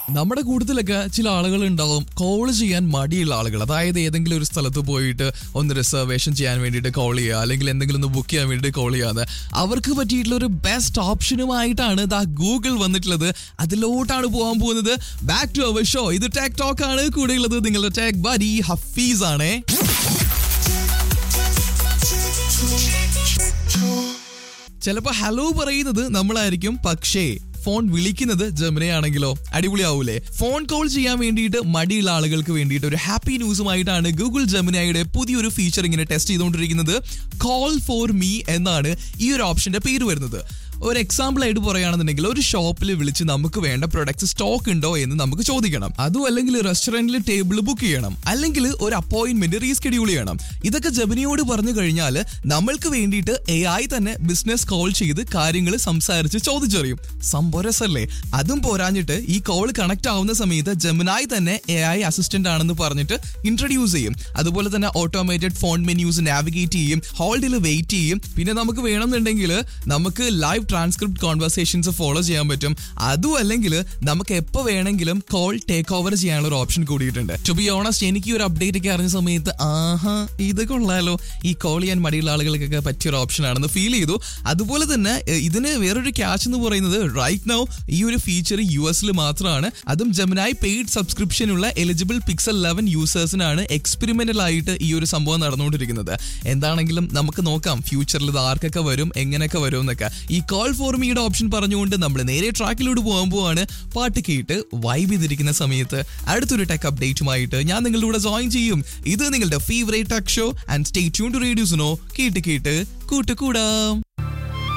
നമ്മുടെ കൂട്ടത്തിലൊക്കെ ചില ആളുകൾ ഉണ്ടാവും കോൾ ചെയ്യാൻ മടിയുള്ള ആളുകൾ അതായത് ഏതെങ്കിലും ഒരു സ്ഥലത്ത് പോയിട്ട് ഒന്ന് റിസർവേഷൻ ചെയ്യാൻ വേണ്ടിയിട്ട് കോൾ ചെയ്യുക അല്ലെങ്കിൽ എന്തെങ്കിലും ഒന്ന് ബുക്ക് ചെയ്യാൻ വേണ്ടിയിട്ട് കോൾ ചെയ്യാതെ അവർക്ക് പറ്റിയിട്ടുള്ള ഒരു ബെസ്റ്റ് ഓപ്ഷനുമായിട്ടാണ് ദാ ഗൂഗിൾ വന്നിട്ടുള്ളത് അതിലോട്ടാണ് പോകാൻ പോകുന്നത് ബാക്ക് ടു അവർ ഷോ ഇത് ടെക് ടോക്ക് ആണ് കൂടെയുള്ളത് നിങ്ങളുടെ ടെക് ബഡി ഹഫീസ് ആണേ ചിലപ്പോ ഹലോ പറയുന്നത് നമ്മളായിരിക്കും പക്ഷേ ഫോൺ വിളിക്കുന്നത് ജമിനെ ആണെങ്കിലോ അടിപൊളിയാവൂലേ ഫോൺ കോൾ ചെയ്യാൻ വേണ്ടിയിട്ട് മടിയുള്ള ആളുകൾക്ക് വേണ്ടിയിട്ട് ഒരു ഹാപ്പി ന്യൂസുമായിട്ടാണ് ഗൂഗിൾ ജമിനയുടെ പുതിയൊരു ഫീച്ചർ ഇങ്ങനെ ടെസ്റ്റ് ചെയ്തുകൊണ്ടിരിക്കുന്നത് കോൾ ഫോർ മീ എന്നാണ് ഈ ഒരു ഓപ്ഷന്റെ പേര് വരുന്നത് ഒരു എക്സാമ്പിൾ ആയിട്ട് പറയുകയാണെന്നുണ്ടെങ്കിൽ ഒരു ഷോപ്പിൽ വിളിച്ച് നമുക്ക് വേണ്ട പ്രൊഡക്ട്സ് സ്റ്റോക്ക് ഉണ്ടോ എന്ന് നമുക്ക് ചോദിക്കണം അതും അല്ലെങ്കിൽ റെസ്റ്റോറന്റിൽ ടേബിൾ ബുക്ക് ചെയ്യണം അല്ലെങ്കിൽ ഒരു അപ്പോയിന്റ്മെന്റ് റീസ്കെഡ്യൂൾ ചെയ്യണം ഇതൊക്കെ ജബനിയോട് പറഞ്ഞു കഴിഞ്ഞാൽ നമ്മൾക്ക് വേണ്ടിയിട്ട് എ ഐ തന്നെ ബിസിനസ് കോൾ ചെയ്ത് കാര്യങ്ങൾ സംസാരിച്ച് ചോദിച്ചറിയും സംഭരസല്ലേ അതും പോരാഞ്ഞിട്ട് ഈ കോൾ കണക്ട് ആവുന്ന സമയത്ത് ജമിനായി തന്നെ എ ഐ അസിസ്റ്റന്റ് ആണെന്ന് പറഞ്ഞിട്ട് ഇൻട്രൊഡ്യൂസ് ചെയ്യും അതുപോലെ തന്നെ ഓട്ടോമേറ്റഡ് ഫോൺ മെന്യൂസ് നാവിഗേറ്റ് ചെയ്യും ഹോൾഡിൽ വെയിറ്റ് ചെയ്യും പിന്നെ നമുക്ക് വേണമെന്നുണ്ടെങ്കിൽ നമുക്ക് ലൈവ് ട്രാൻസ്ക്രിപ്റ്റ് കോൺവെർസേഷൻസ് ഫോളോ ചെയ്യാൻ പറ്റും അതും അല്ലെങ്കിൽ നമുക്ക് എപ്പോൾ വേണമെങ്കിലും കോൾ ടേക്ക് ഓവർ ചെയ്യാനുള്ള ഒരു ഓപ്ഷൻ കൂടിയിട്ടുണ്ട് ടു ബി ഓണസ്റ്റ് എനിക്ക് ഈ ഒരു അപ്ഡേറ്റ് ഒക്കെ അറിഞ്ഞ സമയത്ത് ആഹാ ഇത് കൊള്ളാലോ ഈ കോൾ ചെയ്യാൻ മടിയുള്ള ആളുകൾക്കൊക്കെ പറ്റിയ ഒരു ഓപ്ഷൻ ആണെന്ന് ഫീൽ ചെയ്തു അതുപോലെ തന്നെ എ, ഇതിന് വേറൊരു ക്യാച്ച് എന്ന് പറയുന്നത് റൈറ്റ് നൗ ഈ ഒരു ഫീച്ചർ യു എസിൽ മാത്രമാണ് അതും ജമിനായി പെയ്ഡ് സബ്സ്ക്രിപ്ഷൻ ഉള്ള എലിജിബിൾ പിക്സൽ ലെവൻ യൂസേഴ്സിനാണ് എക്സ്പെരിമെന്റൽ ആയിട്ട് ഈ ഒരു സംഭവം നടന്നുകൊണ്ടിരിക്കുന്നത് എന്താണെങ്കിലും നമുക്ക് നോക്കാം ഫ്യൂച്ചറിൽ ഇത് ആർക്കൊക്കെ വരും എങ്ങനെയൊക്കെ വരും എന്നൊക്കെ ഈ കോൾ ഫോർ മീയുടെ ഓപ്ഷൻ പറഞ്ഞുകൊണ്ട് നമ്മൾ നേരെ ട്രാക്കിലൂടെ പോകാൻ പോവാണ് പാട്ട് കേട്ട് വൈബ് ചെയ്തിരിക്കുന്ന സമയത്ത് അടുത്തൊരു ടെക് അപ്ഡേറ്റുമായിട്ട് ഞാൻ നിങ്ങളുടെ കൂടെ ജോയിൻ ചെയ്യും ഇത് നിങ്ങളുടെ favourite tech show and stay tune to റേഡിയോസിനോ കേട്ട് കേട്ട് കൂട്ടുകൂടാം